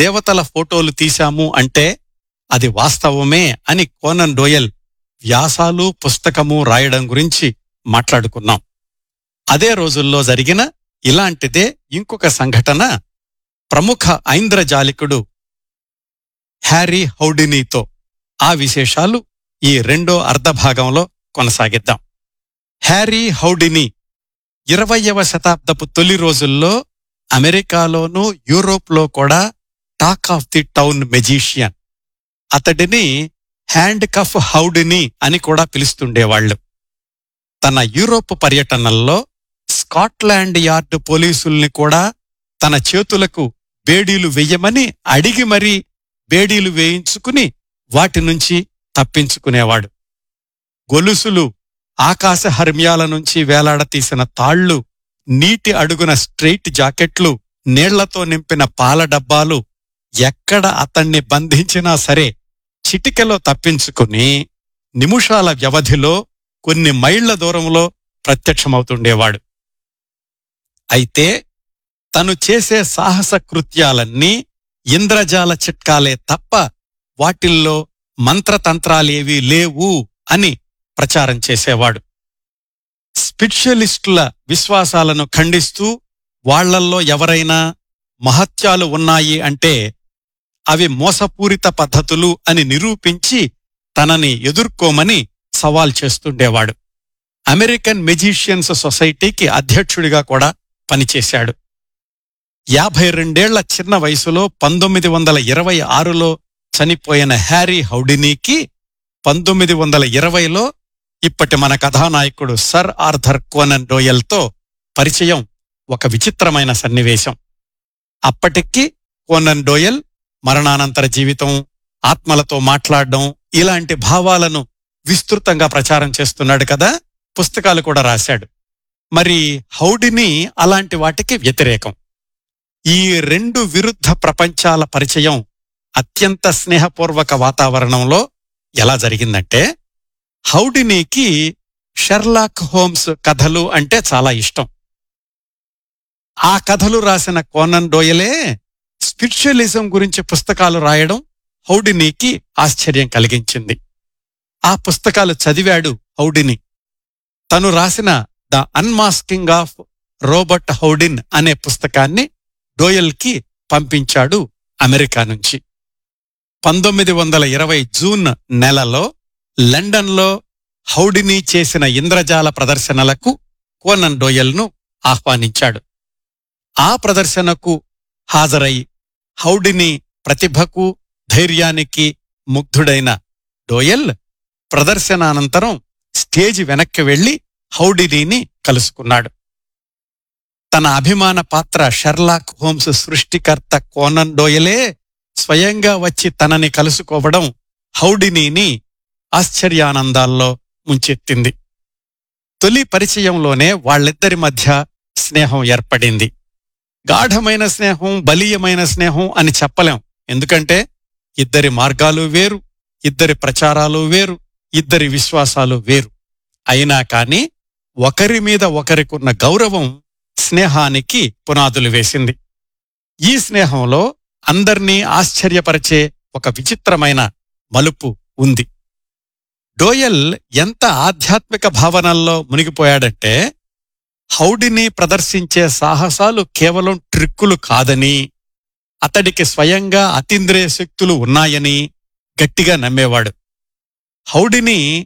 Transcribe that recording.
దేవతల ఫోటోలు తీశాము అంటే అది వాస్తవమే అని కోనన్ డోయల్ వ్యాసాలు పుస్తకము రాయడం గురించి మాట్లాడుకున్నాం అదే రోజుల్లో జరిగిన ఇలాంటిదే ఇంకొక సంఘటన ప్రముఖ ఐంద్రజాలికుడు హ్యారీ హౌడినీతో ఆ విశేషాలు ఈ రెండో అర్ధభాగంలో కొనసాగిద్దాం హ్యారీ హౌడినీ ఇరవయవ శతాబ్దపు తొలి రోజుల్లో అమెరికాలోనూ యూరోప్లో కూడా talk of the town magician అతడిని హ్యాండ్ కఫ్ హౌడిని అని కూడా పిలుస్తుండేవాళ్లు తన యూరోప్ పర్యటనల్లో స్కాట్లాండ్ యార్డ్ పోలీసుల్ని కూడా తన చేతులకు బేడీలు వెయ్యమని అడిగి మరీ బేడీలు వేయించుకుని వాటి నుంచి తప్పించుకునేవాడు గొలుసులు ఆకాశ హర్మ్యాల నుంచి వేలాడతీసిన తాళ్లు నీటి అడుగున స్ట్రెయిట్ జాకెట్లు నీళ్లతో నింపిన పాల డబ్బాలు ఎక్కడ అతన్ని బంధించినా సరే చిటికెలో తప్పించుకుని నిమిషాల వ్యవధిలో కొన్ని మైళ్ల దూరంలో ప్రత్యక్షమవుతుండేవాడు అయితే తను చేసే సాహస కృత్యాలన్నీ ఇంద్రజాల చిట్కాలే తప్ప వాటిల్లో మంత్రతంత్రాలేవీ లేవు అని ప్రచారం చేసేవాడు స్పిరిచువలిస్టుల విశ్వాసాలను ఖండిస్తూ వాళ్లల్లో ఎవరైనా మహత్యాలు ఉన్నాయి అంటే అవి మోసపూరిత పద్ధతులు అని నిరూపించి తనని ఎదుర్కోమని సవాల్ చేస్తుండేవాడు అమెరికన్ మెజీషియన్స్ సొసైటీకి అధ్యక్షుడిగా కూడా పనిచేశాడు యాభై రెండేళ్ల చిన్న వయసులో పంతొమ్మిది వందల ఇరవై ఆరులో చనిపోయిన హ్యారీ హౌడినీకి పంతొమ్మిది వందల ఇరవైలో ఇప్పటి మన కథానాయకుడు సర్ ఆర్థర్ కోనన్ డోయల్తో పరిచయం ఒక విచిత్రమైన సన్నివేశం అప్పటికి కోనన్ డోయల్ మరణానంతర జీవితం ఆత్మలతో మాట్లాడడం ఇలాంటి భావాలను విస్తృతంగా ప్రచారం చేస్తున్నాడు కదా పుస్తకాలు కూడా రాశాడు మరి హౌడిని అలాంటి వాటికి వ్యతిరేకం ఈ రెండు విరుద్ధ ప్రపంచాల పరిచయం అత్యంత స్నేహపూర్వక వాతావరణంలో ఎలా జరిగిందంటే హౌడినీకి షెర్లాక్ హోమ్స్ కథలు అంటే చాలా ఇష్టం ఆ కథలు రాసిన కోనన్ డోయలే స్పిరిచువలిజం గురించి పుస్తకాలు రాయడం హౌడినీకి ఆశ్చర్యం కలిగించింది ఆ పుస్తకాలు చదివాడు హౌడిని తను రాసిన the unmasking of Robert Houdin అనే పుస్తకాన్ని డోయల్కి పంపించాడు అమెరికా నుంచి పంతొమ్మిది వందల ఇరవై జూన్ నెలలో లండన్లో హౌడిని చేసిన ఇంద్రజాల ప్రదర్శనలకు కోనన్ డోయల్ను ఆహ్వానించాడు ఆ ప్రదర్శనకు హాజరై హౌడిని ప్రతిభకు ధైర్యానికి ముగ్ధుడైన డోయల్ ప్రదర్శనానంతరం స్టేజ్ వెనక్కి వెళ్లి హౌడినీని కలుసుకున్నాడు తన అభిమాన పాత్ర షెర్లాక్ హోమ్స్ సృష్టికర్త కోనన్ డోయలే స్వయంగా వచ్చి తనని కలుసుకోవడం హౌడినీని ఆశ్చర్యానందాల్లో ముంచెత్తింది తొలి పరిచయంలోనే వాళ్ళిద్దరి మధ్య స్నేహం ఏర్పడింది గాఢమైన స్నేహం బలీయమైన స్నేహం అని చెప్పలేం ఎందుకంటే ఇద్దరి మార్గాలు వేరు ఇద్దరి ప్రచారాలు వేరు ఇద్దరి విశ్వాసాలు వేరు అయినా కాని ఒకరి మీద ఒకరికున్న గౌరవం స్నేహానికి పునాదులు వేసింది ఈ స్నేహంలో అందర్నీ ఆశ్చర్యపరిచే ఒక విచిత్రమైన మలుపు ఉంది డోయల్ ఎంత ఆధ్యాత్మిక భావనల్లో మునిగిపోయాడంటే హౌడిని ప్రదర్శించే సాహసాలు కేవలం ట్రిక్కులు కాదని అతడికి స్వయంగా అతీంద్రియ శక్తులు ఉన్నాయని గట్టిగా నమ్మేవాడు హౌడిని